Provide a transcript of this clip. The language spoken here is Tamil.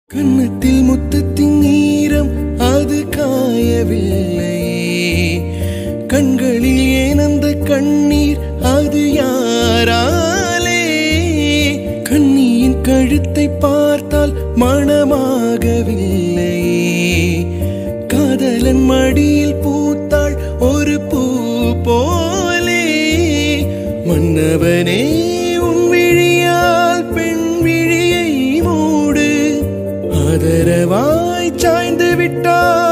கன்னத்தில் முத்தத்தின் ஈரம் அது காயவில்லை கண்களில் ஏன் அந்த கண்ணீர் அது யாராலே கண்ணியின் கழுத்தை பார்த்தால் மனமாகவில்லை காதலன் மடியில் பூத்தாள் ஒரு பூ போலே மன்னவனே உன் விழியால் பெண் விழியை மூடு ஆதரவாய் சாய்ந்து விட்டால்